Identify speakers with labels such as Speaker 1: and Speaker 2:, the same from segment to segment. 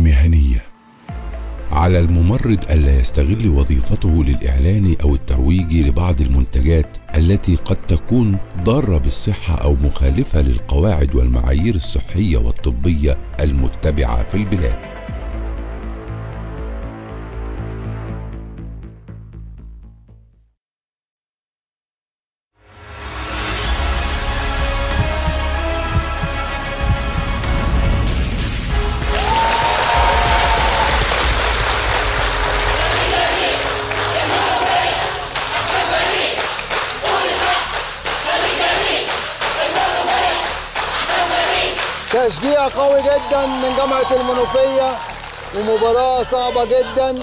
Speaker 1: المهنية على الممرض ألا يستغل وظيفته للإعلان أو الترويج لبعض المنتجات التي قد تكون ضارة بالصحة أو مخالفة للقواعد والمعايير الصحية والطبية المتبعة في البلاد
Speaker 2: تشجيع قوي جدا من جامعة المنوفية ومباراة صعبة جدا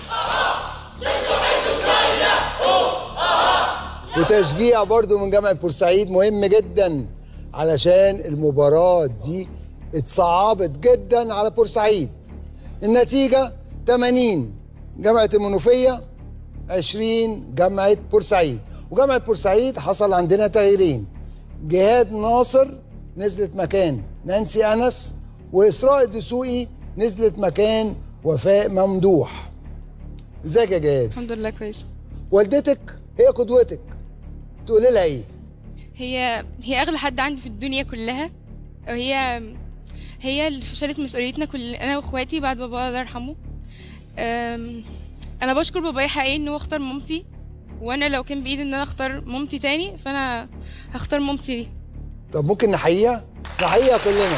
Speaker 2: وتشجيع برضو من جامعة بورسعيد مهم جدا علشان المباراة دي اتصعبت جدا على بورسعيد النتيجة 80 جامعة المنوفية 20 جامعة بورسعيد وجامعة بورسعيد حصل عندنا تغييرين جهاد ناصر نزلت مكان نانسي أنس وإسراء الدسوقي نزلت مكان وفاء ممدوح ازيك يا جهاد
Speaker 3: الحمد لله كويس
Speaker 2: والدتك هي قدوتك تقولي لها ايه
Speaker 3: هي هي اغلى حد عندي في الدنيا كلها وهي هي اللي شالت مسؤوليتنا كل انا واخواتي بعد بابا الله يرحمه أم، انا بشكر بابايا حقيقي ان هو اختار مامتي وانا لو كان بايدي ان انا اختار مامتي تاني فانا هختار مامتي دي
Speaker 2: طب ممكن نحييها نحييها كلنا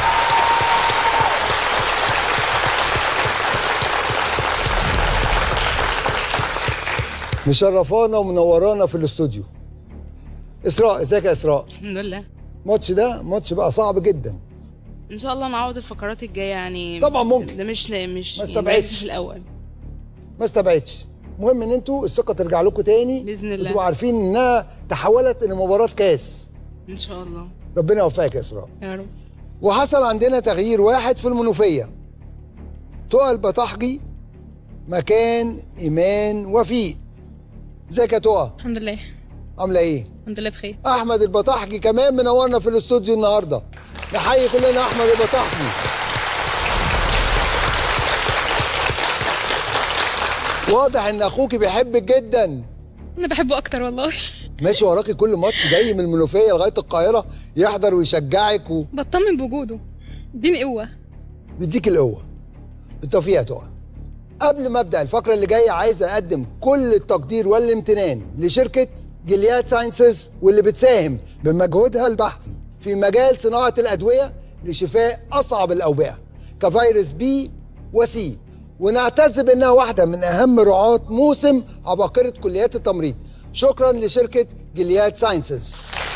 Speaker 2: مشرفانا ومنورانا في الاستوديو اسراء ازيك يا اسراء
Speaker 4: الحمد لله
Speaker 2: الماتش ده ماتش بقى صعب جدا
Speaker 4: ان شاء الله نعوض الفقرات الجايه يعني
Speaker 2: طبعا ممكن.
Speaker 4: ده مش مش
Speaker 2: ما
Speaker 4: يعني
Speaker 2: استبعدش.
Speaker 4: بس في الاول
Speaker 2: ما استبعدش المهم ان انتوا الثقه ترجع لكم تاني
Speaker 4: بإذن الله.
Speaker 2: وتبقوا عارفين انها تحولت الى مباراه كاس
Speaker 4: ان شاء الله
Speaker 2: ربنا يوفقك يا اسراء
Speaker 4: يا رب
Speaker 2: وحصل عندنا تغيير واحد في المنوفية تقى البطحجي مكان إيمان وفيق ازيك يا تقى
Speaker 5: الحمد لله
Speaker 2: عاملة ايه؟
Speaker 5: الحمد لله بخير
Speaker 2: أحمد البطحجي كمان منورنا في الاستوديو النهاردة نحيي كلنا أحمد البطحجي واضح ان اخوك بيحبك جدا
Speaker 5: انا بحبه اكتر والله
Speaker 2: ماشي وراكي كل ماتش جاي من المنوفيه لغايه القاهره يحضر ويشجعك
Speaker 5: بطمن بوجوده اديني قوه
Speaker 2: وبيديك القوه بالتوفيق يا تقى قبل ما ابدا الفقره اللي جايه عايز اقدم كل التقدير والامتنان لشركه جلياد ساينسز واللي بتساهم بمجهودها البحثي في مجال صناعه الادويه لشفاء اصعب الاوبئه كفيروس بي وسي ونعتز بانها واحده من اهم رعاه موسم عباقره كليات التمريض شكرا لشركه جلياد ساينسز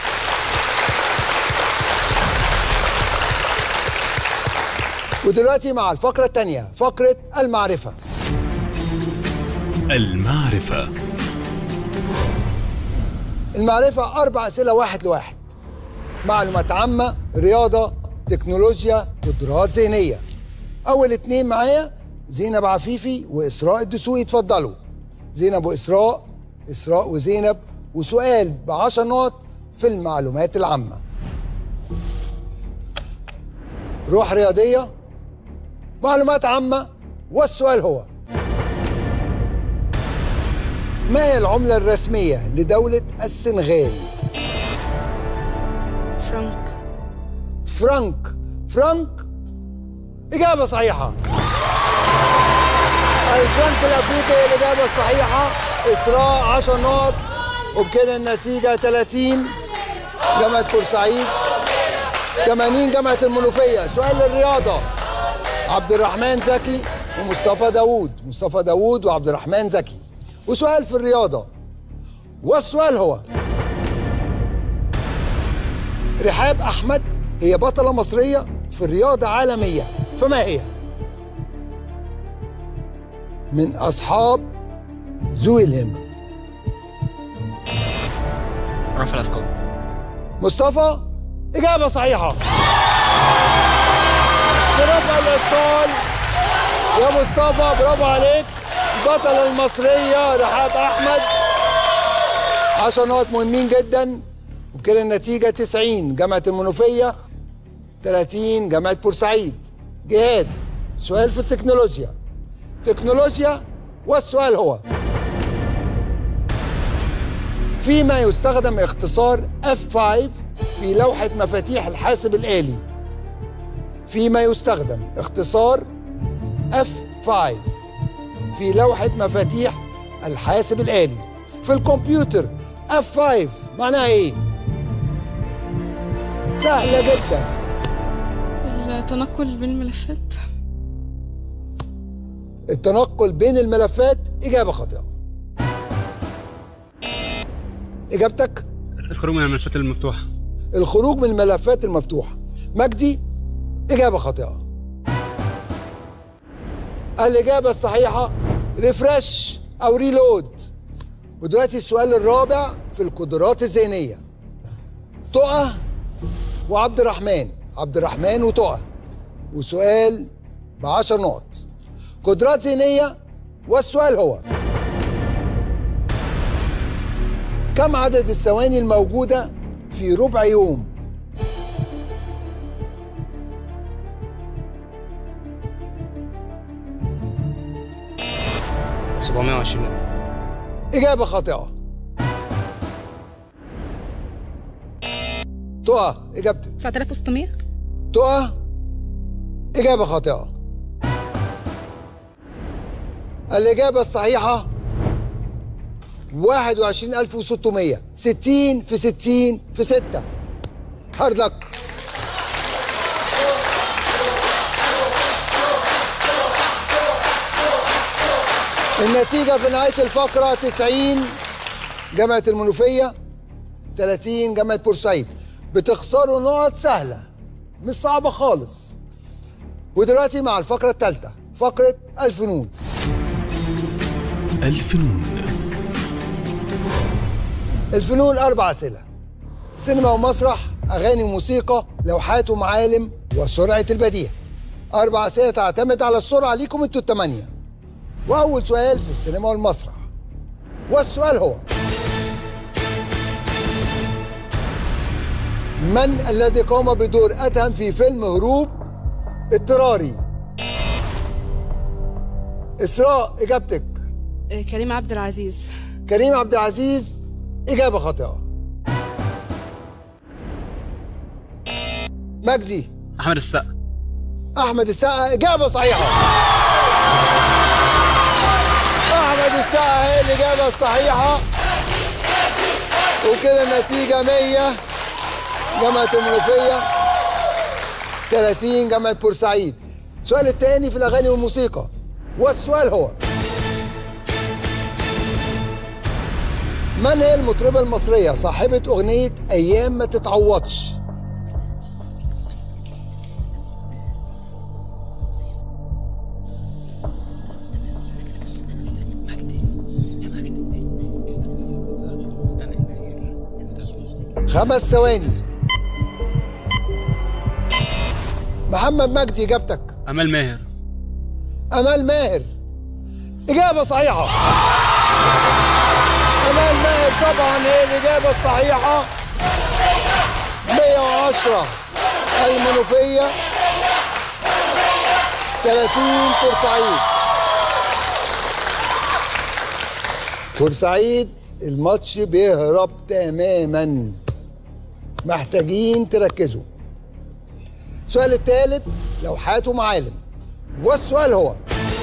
Speaker 2: ودلوقتي مع الفقره الثانيه فقره المعرفه
Speaker 6: المعرفة
Speaker 2: المعرفة أربع أسئلة واحد لواحد معلومات عامة رياضة تكنولوجيا قدرات ذهنية أول اتنين معايا زينب عفيفي وإسراء الدسوقي اتفضلوا زينب وإسراء إسراء وزينب وسؤال بعشر نقط في المعلومات العامة روح رياضية معلومات عامة والسؤال هو ما هي العملة الرسمية لدولة السنغال؟
Speaker 4: فرانك
Speaker 2: فرانك فرانك إجابة صحيحة الفرنك الأفريقي هي الإجابة الصحيحة إسراء 10 نقط وبكده النتيجة 30 جامعة بورسعيد 80 جامعة المنوفية سؤال للرياضة عبد الرحمن زكي ومصطفى داوود مصطفى داوود وعبد الرحمن زكي وسؤال في الرياضة والسؤال هو رحاب أحمد هي بطلة مصرية في الرياضة عالمية فما هي؟ من أصحاب ذوي الهمة
Speaker 7: رفع الاثقال
Speaker 2: مصطفى إجابة صحيحة برافو الأثقال يا مصطفى برافو عليك البطلة المصرية رحاب أحمد 10 نقط مهمين جدا وبكده النتيجة 90 جامعة المنوفية 30 جامعة بورسعيد جهاد سؤال في التكنولوجيا تكنولوجيا والسؤال هو فيما يستخدم اختصار F5 في لوحة مفاتيح الحاسب الآلي فيما يستخدم اختصار F5 في لوحة مفاتيح الحاسب الآلي في الكمبيوتر F5 معناها ايه؟ سهلة جدا
Speaker 3: التنقل بين الملفات
Speaker 2: التنقل بين الملفات إجابة خاطئة إجابتك
Speaker 7: الخروج من الملفات المفتوحة
Speaker 2: الخروج من الملفات المفتوحة مجدي إجابة خاطئة الإجابة الصحيحة ريفرش أو ريلود ودلوقتي السؤال الرابع في القدرات الذهنية تقى وعبد الرحمن عبد الرحمن وتقى وسؤال بعشر نقط قدرات ذهنية والسؤال هو كم عدد الثواني الموجودة في ربع يوم؟
Speaker 6: سبعمية وعشرين
Speaker 2: إجابة خاطئة تقى إجابتك
Speaker 5: 9600
Speaker 2: تقى إجابة خاطئة الإجابة الصحيحة 21600 60 في 60 في 6 هارد لك النتيجة في نهاية الفقرة 90 جامعة المنوفية 30 جامعة بورسعيد بتخسروا نقط سهلة مش صعبة خالص ودلوقتي مع الفقرة الثالثة فقرة الفنون
Speaker 8: الفنون
Speaker 2: الفنون أربع أسئلة سينما ومسرح أغاني وموسيقى لوحات ومعالم وسرعة البديهة أربع أسئلة تعتمد على السرعة ليكم انتوا التمانية وأول سؤال في السينما والمسرح والسؤال هو من الذي قام بدور أدهم في فيلم هروب اضطراري إسراء إجابتك
Speaker 4: آه، كريم عبد العزيز
Speaker 2: كريم عبد العزيز إجابة خاطئة مجدي
Speaker 7: أحمد السقا
Speaker 2: أحمد السقا إجابة صحيحة أحمد السقا هي الإجابة الصحيحة وكده النتيجة 100 جامعة المنوفية 30 جامعة بورسعيد السؤال الثاني في الأغاني والموسيقى والسؤال هو من هي المطربة المصرية صاحبة أغنية أيام ما تتعوضش؟ خمس ثواني محمد مجدي إجابتك
Speaker 7: أمال ماهر
Speaker 2: أمال ماهر إجابة صحيحة أمال ماهر طبعا هي الإجابة الصحيحة 110 المنوفية 30 بورسعيد بورسعيد الماتش بيهرب تماما محتاجين تركزوا السؤال الثالث لوحات ومعالم والسؤال هو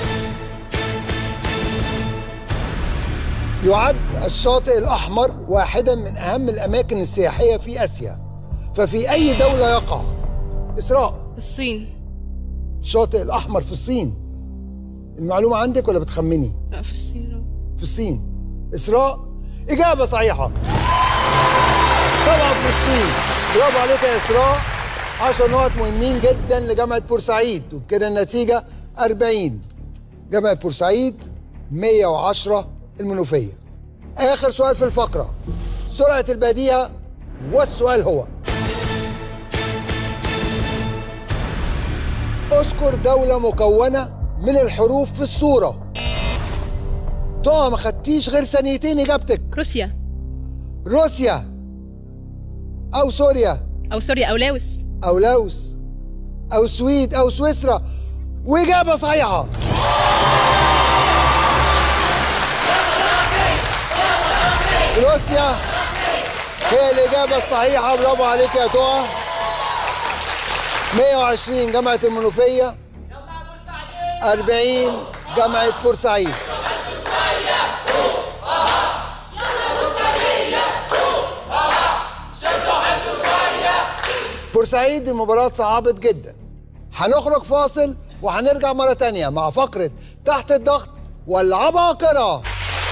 Speaker 2: يعد الشاطئ الأحمر واحدا من أهم الأماكن السياحية في آسيا ففي أي دولة يقع؟ إسراء
Speaker 4: الصين
Speaker 2: الشاطئ الأحمر في الصين المعلومة عندك ولا بتخمني؟
Speaker 4: لا في الصين
Speaker 2: في الصين إسراء إجابة صحيحة طبعا في الصين برافو عليك يا إسراء 10 نقط مهمين جدا لجامعة بورسعيد وبكده النتيجة 40 جامعة بورسعيد 110 المنوفية آخر سؤال في الفقرة سرعة البديهة والسؤال هو اذكر دولة مكونة من الحروف في الصورة طه ما خدتيش غير ثانيتين اجابتك
Speaker 5: روسيا
Speaker 2: روسيا او سوريا
Speaker 5: او سوريا او لاوس
Speaker 2: او لاوس او السويد او سويسرا وإجابة صحيحة روسيا هي الإجابة الصحيحة برافو عليك يا تقى 120 جامعة المنوفية 40 جامعة بورسعيد بورسعيد المباراة صعبت جدا هنخرج فاصل وهنرجع مرة تانية مع فقرة تحت الضغط والعباقرة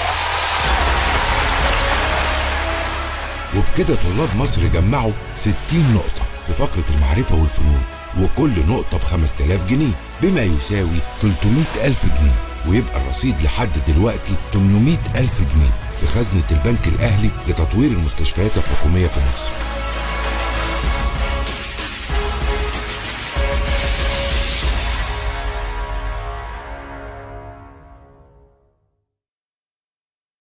Speaker 1: وبكده طلاب مصر جمعوا 60 نقطة في فقرة المعرفة والفنون وكل نقطة ب 5000 جنيه بما يساوي 300 ألف جنيه ويبقى الرصيد لحد دلوقتي 800 ألف جنيه في خزنة البنك الأهلي لتطوير المستشفيات الحكومية في مصر